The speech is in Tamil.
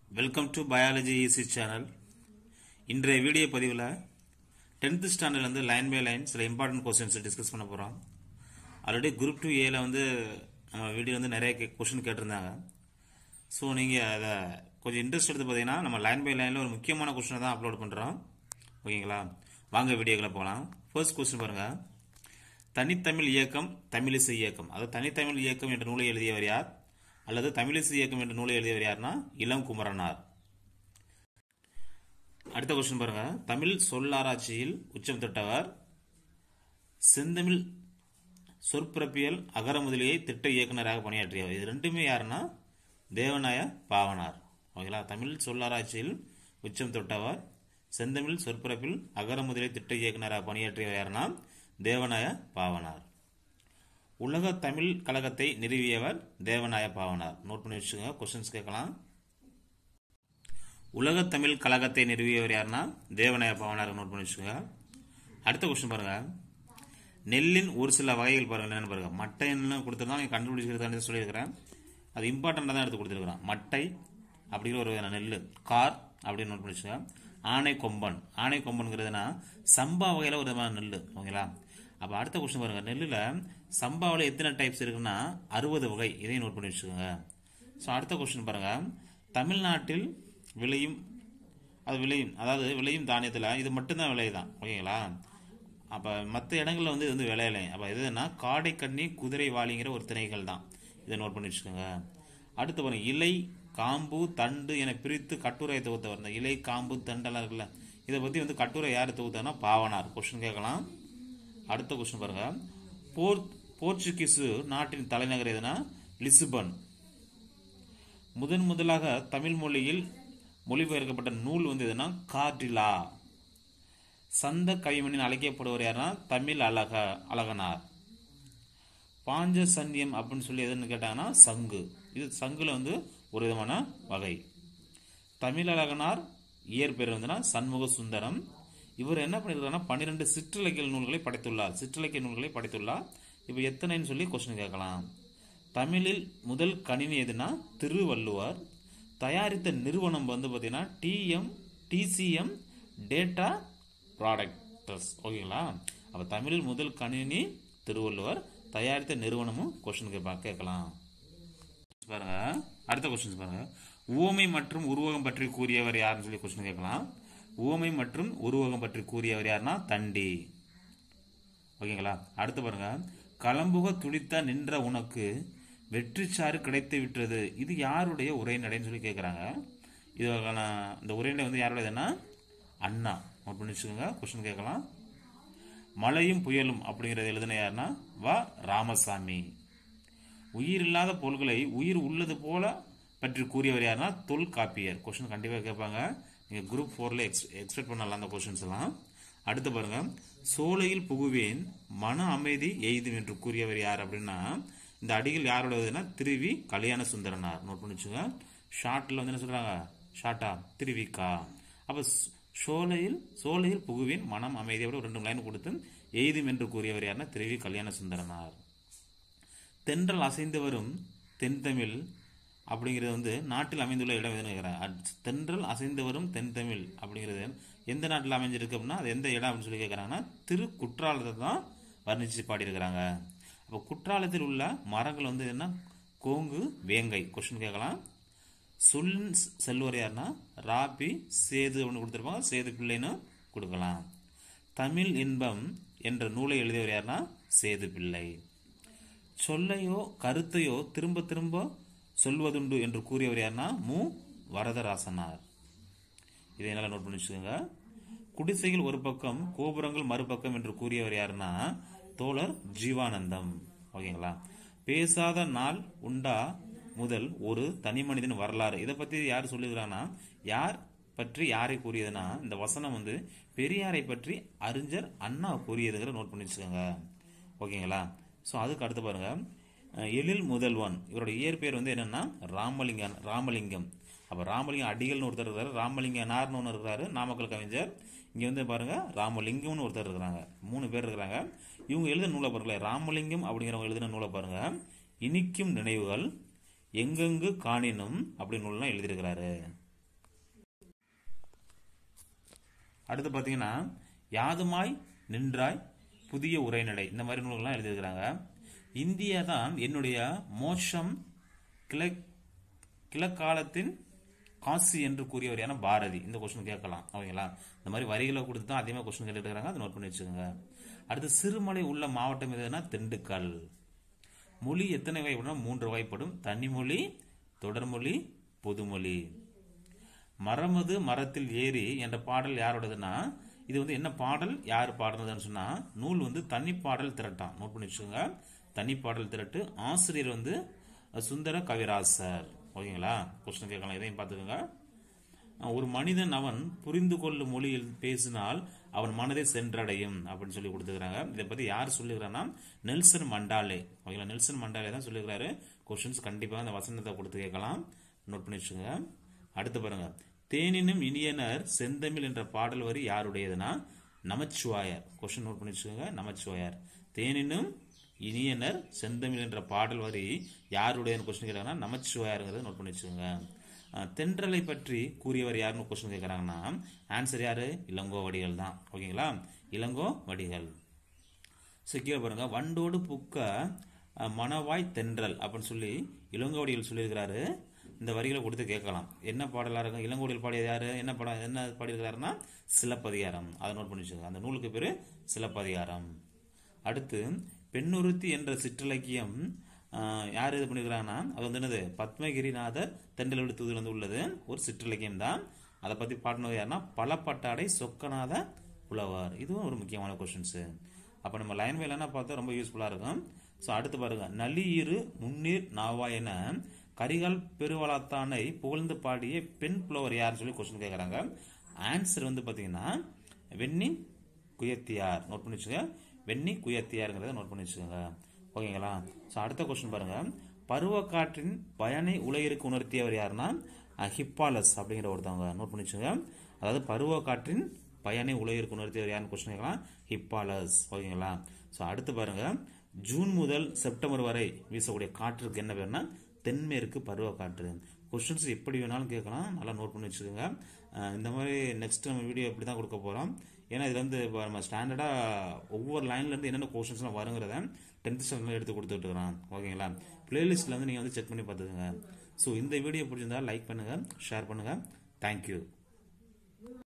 welcome to biology easy channel இன்றைய வீடியோ பதிவில் டென்த்து ஸ்டாண்டர்ட்லேருந்து லைன் பை லைன் சில இம்பார்ட்டன்ட் கொஸ்டின்ஸ் டிஸ்கஸ் பண்ண போகிறோம் ஆல்ரெடி குரூப் டூ ஏல வந்து நம்ம வீடியோ வந்து நிறைய கொஸ்டின் கேட்டிருந்தாங்க ஸோ நீங்கள் அதை கொஞ்சம் இன்ட்ரெஸ்ட் எடுத்து பார்த்தீங்கன்னா நம்ம லைன் பை லைனில் ஒரு முக்கியமான கொஸ்டினை தான் அப்லோட் பண்ணுறோம் ஓகேங்களா வாங்க வீடியோக்களை போகலாம் ஃபர்ஸ்ட் கொஸ்டின் பாருங்கள் தனித்தமிழ் இயக்கம் தமிழிசை இயக்கம் அதாவது தனித்தமிழ் இயக்கம் என்ற நூலை எழுதியவர் யார் அல்லது தமிழிசை இயக்கம் என்ற நூலை எழுதியவர் யார்னா இளம் குமரனார் அடுத்த கொஸ்டின் பாருங்க தமிழ் சொல்லாராய்ச்சியில் உச்சம் தொட்டவர் செந்தமிழ் சொற்பிறப்பியல் அகர முதலியை திட்ட இயக்குனராக பணியாற்றியவர் இது ரெண்டுமே யாருன்னா தேவநாய பாவனார் ஓகேங்களா தமிழ் சொல்லாராய்ச்சியில் உச்சம் தொட்டவர் செந்தமிழ் சொற்பிறப்பில் அகர முதலியை திட்ட இயக்குனராக பணியாற்றியவர் யாருன்னா தேவநாய பாவனார் உலக தமிழ் கழகத்தை நிறுவியவர் தேவநாய பாவனார் நோட் பண்ணி வச்சுக்கோங்க கொஸ்டின்ஸ் கேட்கலாம் உலக தமிழ் கழகத்தை நிறுவியவர் யாருன்னா தேவநாய பாவனார் நோட் பண்ணி வச்சுக்கோங்க அடுத்த கொஸ்டின் பாருங்க நெல்லின் ஒரு சில வகைகள் பாருங்க என்னன்னு பாருங்க மட்டைன்னு கொடுத்துருந்தா நீங்கள் கண்டுபிடிச்சிருக்கான்னு சொல்லியிருக்கிறேன் அது இம்பார்ட்டண்ட்டாக தான் எடுத்து கொடுத்துருக்குறேன் மட்டை அப்படிங்கிற ஒரு வகையான நெல் கார் அப்படின்னு நோட் பண்ணி வச்சுக்கோங்க ஆனை கொம்பன் ஆனை கொம்பனுங்கிறதுனா சம்பா வகையில் ஒரு விதமான நெல் ஓகேங்களா அப்போ அடுத்த கொஸ்டின் பாருங்க நெல்லில் சம்பாவில் எத்தனை டைப்ஸ் இருக்குன்னா அறுபது வகை இதையும் நோட் பண்ணி வச்சுக்கோங்க ஸோ அடுத்த கொஸ்டின் பாருங்க தமிழ்நாட்டில் விளையும் அது விளையும் அதாவது விளையும் தானியத்தில் இது மட்டும்தான் விளையுதான் ஓகேங்களா அப்போ மற்ற இடங்களில் வந்து இது வந்து விளையலை அப்போ எதுனா காடை கண்ணி குதிரை வாளிங்கிற ஒரு திணைகள் தான் இதை நோட் பண்ணி வச்சுக்கோங்க அடுத்து பாருங்க இலை காம்பு தண்டு என பிரித்து கட்டுரை தொகுத்தவர் இந்த இலை காம்பு தண்டெல்லாம் இருக்குல்ல இதை பற்றி வந்து கட்டுரை யார் தொகுத்தானா பாவனார் கொஸ்டின் கேட்கலாம் அடுத்த கொஸ்டின் பாருங்க போர் போர்ச்சுகீசு நாட்டின் தலைநகர் எதுனா லிசுபன் முதன் முதலாக தமிழ் மொழியில் மொழிபெயர்க்கப்பட்ட நூல் வந்து எதுனா கார்டிலா சந்த கவிமணின் அழைக்கப்படுவர் யாருன்னா தமிழ் அழக அழகனார் பாஞ்ச சந்தியம் அப்படின்னு சொல்லி எதுன்னு கேட்டாங்கன்னா சங்கு இது சங்குல வந்து ஒரு விதமான வகை தமிழ் அழகனார் இயற்பெயர் வந்துன்னா சண்முக சுந்தரம் இவர் என்ன பண்ணிருக்காருன்னா பன்னிரெண்டு சிற்றிலக்கிய நூல்களை படைத்துள்ளார் சிற்றிலக்கிய நூல்களை படைத்துள்ளார் இப்போ எத்தனைன்னு சொல்லி கொஸ்டின் கேட்கலாம் தமிழில் முதல் கணினி எதுனா திருவள்ளுவர் தயாரித்த நிறுவனம் வந்து பார்த்தீங்கன்னா டிஎம் டிசிஎம் டேட்டா ப்ராடக்டர்ஸ் ஓகேங்களா அப்போ தமிழில் முதல் கணினி திருவள்ளுவர் தயாரித்த நிறுவனமும் கொஸ்டின் கேட்பா கேட்கலாம் பாருங்க அடுத்த கொஸ்டின் பாருங்க ஊமை மற்றும் உருவகம் பற்றி கூறியவர் யாருன்னு சொல்லி கொஸ்டின் கேட்கலாம் ஊமை மற்றும் உருவகம் பற்றி கூறியவர் யாருன்னா தண்டி ஓகேங்களா அடுத்து பாருங்க களம்புக துடித்த நின்ற உனக்கு வெற்றிச்சாறு கிடைத்து விட்டது இது யாருடைய உரைநடைன்னு சொல்லி கேட்குறாங்க இதுக்கான இந்த உரைநடை வந்து யாருடையதுன்னா அண்ணா நோட் பண்ணி வச்சுக்கோங்க கொஸ்டின் கேட்கலாம் மழையும் புயலும் அப்படிங்கிறது எழுதின யாருன்னா வா ராமசாமி உயிர் இல்லாத பொருள்களை உயிர் உள்ளது போல பற்றி கூறியவர் யாருன்னா தொல்காப்பியர் கொஸ்டின் கண்டிப்பாக கேட்பாங்க நீங்கள் குரூப் ஃபோரில் எக்ஸ் எக்ஸ்பெக்ட் பண்ணலாம் அந்த கொஸ்டின்ஸ் எல்லாம் அடுத்து பாருங்க சோலையில் புகுவேன் மன அமைதி எய்தும் என்று கூறியவர் யார் அப்படின்னா இந்த அடிகள் யாரோடதுன்னா திருவி கல்யாண சுந்தரனார் நோட் பண்ணி வச்சுங்க ஷார்ட்டில் வந்து என்ன சொல்கிறாங்க ஷார்ட்டா திருவிக்கா அப்போ சோலையில் சோலையில் புகுவேன் மனம் அமைதியோட ஒரு ரெண்டு லைன் கொடுத்து எய்தும் என்று கூறியவர் யாருன்னா திருவி கல்யாண சுந்தரனார் தென்றல் அசைந்து வரும் தென்தமிழ் அப்படிங்கிறது வந்து நாட்டில் அமைந்துள்ள இடம் எதுன்னு கேட்குறாங்க தென்றல் அசைந்து வரும் தென்தமிழ் அப்படிங்கிறது எந்த நாட்டில் அமைஞ்சிருக்கு அப்படின்னா அது எந்த இடம் அப்படின்னு சொல்லி கேட்குறாங்கன்னா திரு குற்றாலத்தை தான் வர்ணித்து பாடியிருக்கிறாங்க அப்போ குற்றாலத்தில் உள்ள மரங்கள் வந்து என்ன கோங்கு வேங்கை கொஸ்டின் கேட்கலாம் சொல் செல்வர் யாருன்னா ராபி சேது அப்படின்னு கொடுத்துருப்பாங்க சேது பிள்ளைன்னு கொடுக்கலாம் தமிழ் இன்பம் என்ற நூலை எழுதியவர் யாருன்னா சேது பிள்ளை சொல்லையோ கருத்தையோ திரும்ப திரும்ப சொல்வதுண்டு என்று கூறியவர் யாருன்னா மு வரதராசனார் இதை என்னால் நோட் பண்ணி வச்சுக்கோங்க குடிசைகள் ஒரு பக்கம் கோபுரங்கள் மறுபக்கம் என்று கூறியவர் யாருன்னா தோழர் ஜீவானந்தம் ஓகேங்களா பேசாத நாள் உண்டா முதல் ஒரு தனி மனிதன் வரலாறு இதை பற்றி யார் சொல்லுகிறாங்கன்னா யார் பற்றி யாரை கூறியதுன்னா இந்த வசனம் வந்து பெரியாரை பற்றி அறிஞர் அண்ணா கூறியதுங்கிற நோட் பண்ணி வச்சுக்கோங்க ஓகேங்களா ஸோ அதுக்கு அடுத்து பாருங்க எழில் முதல்வன் இவரோட இயற்பெயர் வந்து என்னன்னா ராமலிங்கம் ராமலிங்கம் அப்போ ராமலிங்கம் அடிகள்னு ஒருத்தர் இருக்காரு ராமலிங்க நார்னு ஒன்று இருக்கிறாரு நாமக்கல் கவிஞர் இங்கே வந்து பாருங்க ராமலிங்கம்னு ஒருத்தர் இருக்கிறாங்க மூணு பேர் இருக்கிறாங்க இவங்க எழுதின நூலை பாருங்களேன் ராமலிங்கம் அப்படிங்கிறவங்க எழுதின நூலை பாருங்க இனிக்கும் நினைவுகள் எங்கெங்கு காணினும் அப்படி நூல்லாம் எழுதியிருக்கிறாரு அடுத்து பார்த்தீங்கன்னா யாதுமாய் நின்றாய் புதிய உரைநடை இந்த மாதிரி நூல்கள்லாம் எழுதியிருக்கிறாங்க இந்தியா தான் என்னுடைய மோட்சம் கிழக் கிழக்காலத்தின் காசி என்று கூறியவர் ஏன்னா பாரதி இந்த கொஸ்டின் கேட்கலாம் ஓகேங்களா இந்த மாதிரி வரிகளை கொடுத்து தான் அதிகமாக கொஸ்டின் கேட்டுருக்காங்க அதை நோட் பண்ணி வச்சுக்கோங்க அடுத்து சிறுமலை உள்ள மாவட்டம் எதுனா திண்டுக்கல் மொழி எத்தனை வகைப்படும் மூன்று வகைப்படும் தனிமொழி தொடர்மொழி பொதுமொழி மரமது மரத்தில் ஏறி என்ற பாடல் யாரோடதுன்னா இது வந்து என்ன பாடல் யார் பாடுறதுன்னு சொன்னா நூல் வந்து தனி பாடல் திரட்டான் நோட் பண்ணி வச்சுக்கோங்க தனி பாடல் திரட்டு ஆசிரியர் வந்து சுந்தர கவிராசர் ஓகேங்களா கொஸ்டின் கேட்கலாம் இதையும் பார்த்துக்கோங்க ஒரு மனிதன் அவன் புரிந்து கொள்ளும் மொழியில் பேசினால் அவன் மனதை சென்றடையும் அப்படின்னு சொல்லி கொடுத்துக்கிறாங்க இதை பத்தி யார் சொல்லுகிறான்னா நெல்சன் மண்டாலே ஓகேங்களா நெல்சன் மண்டாலே தான் சொல்லுகிறாரு கொஸ்டின்ஸ் கண்டிப்பாக அந்த வசனத்தை கொடுத்து கேட்கலாம் நோட் பண்ணி வச்சுக்கோங்க அடுத்து பாருங்க தேனினும் இனியனர் செந்தமிழ் என்ற பாடல் வரி யாருடையதுன்னா நமச்சிவாயர் கொஸ்டின் நோட் பண்ணி வச்சுக்கோங்க நமச்சிவாயர் தேனினும் இனியனர் செந்தமிழ் என்ற பாடல் வரி யாருடையன்னு கொஸ்டின் கேட்கறாங்கன்னா நமச்சிவாயருங்கிறத நோட் பண்ணி வச்சுக்கோங்க அஹ், தென்றலை பற்றி கூறியவர் யாருன்னு கொஸ்டின் கேட்கறாங்கன்னா ஆன்சர் யாரு இளங்கோ வடிகள் தான் ஓகேங்களா இளங்கோ வடிகள் சிக்கிய பாருங்க வண்டோடு புக்க அஹ், மணவாய் தென்றல் அப்படின்னு சொல்லி இளங்கோடிகள் சொல்லியிருக்கிறாரு இந்த வரிகளை கொடுத்து கேட்கலாம் என்ன பாடலா இருக்கும் இளங்கோடிகள் பாடியது யாரு என்ன படம் என்ன பாடியிருக்கிறாருன்னா சிலப்பதிகாரம் அதை நோட் பண்ணி வச்சுக்கோங்க அந்த நூலுக்கு பேரு சிலப்பதிகாரம் அடுத்து பெண்ணுறுத்தி என்ற சிற்றிலக்கியம் ஆஹ், யார் இது பண்ணியிருக்கிறாங்கன்னா அது வந்து என்னது பத்மகிரிநாதர் தெண்டலோடு தூதில் வந்து உள்ளது ஒரு சிற்றிலக்கியம் தான் அதை பற்றி பாடினது யாருன்னா பலப்பட்டாடை சொக்கநாத புலவர் இதுவும் ஒரு முக்கியமான கொஷின்ஸு அப்போ நம்ம லைன் வேலைன்னா பார்த்தா ரொம்ப யூஸ்ஃபுல்லாக இருக்கும் ஸோ அடுத்து பாருங்க நளியிரு முன்னீர் நாவா என கரிகால் பெருவளத்தானை புகழ்ந்து பாடிய பெண் புலவர் யாருன்னு சொல்லி கொஸ்டின் கேட்குறாங்க ஆன்சர் வந்து பார்த்தீங்கன்னா வெண்ணி குயத்தியார் நோட் பண்ணி வச்சுக்கோங்க வெண்ணி குயத்தியாருங்கிறத நோட் பண்ணி வச்சுக்கோங்க ஓகேங்களா ஸோ அடுத்த கொஸ்டின் பாருங்க பருவக்காற்றின் பயனை உலகிற்கு உணர்த்தியவர் யாருன்னா அஹ், ஹிப்பாலஸ் அப்படிங்கிற ஒருத்தவங்க நோட் பண்ணி வச்சுக்கோங்க அதாவது பருவக்காற்றின் பயனை உலகிற்கு உணர்த்தியவர் யாருன்னு கொஸ்டின் கேட்கலாம் ஹிப்பாலஸ் ஓகேங்களா ஸோ அடுத்து பாருங்க ஜூன் முதல் செப்டம்பர் வரை வீசக்கூடிய காற்றுக்கு என்ன பேருனா தென்மேற்கு பருவக்காற்று கொஸ்டின்ஸ் எப்படி வேணாலும் கேட்கலாம் நல்லா நோட் பண்ணி வச்சுக்கோங்க அஹ் இந்த மாதிரி நெக்ஸ்ட் நம்ம வீடியோ இப்படி தான் கொடுக்க போகிறோம் ஏன்னா இதுல இருந்து இப்போ நம்ம ஸ்டாண்டர்டாக ஒவ்வொரு லைன்லேருந்து என்னென்ன கொஸ்டின்ஸ்லாம் வருங்கிறத டென்த் ஸ்டாண்டர்டில் எடுத்து கொடுத்துட்டு இருக்கிறோம் ஓகேங்களா பிளேலிஸ்ட்டில் வந்து நீங்கள் வந்து செக் பண்ணி பார்த்துக்கோங்க ஸோ இந்த வீடியோ பிடிச்சிருந்தா லைக் பண்ணுங்கள் ஷேர் பண்ணுங்கள் தேங்க்யூ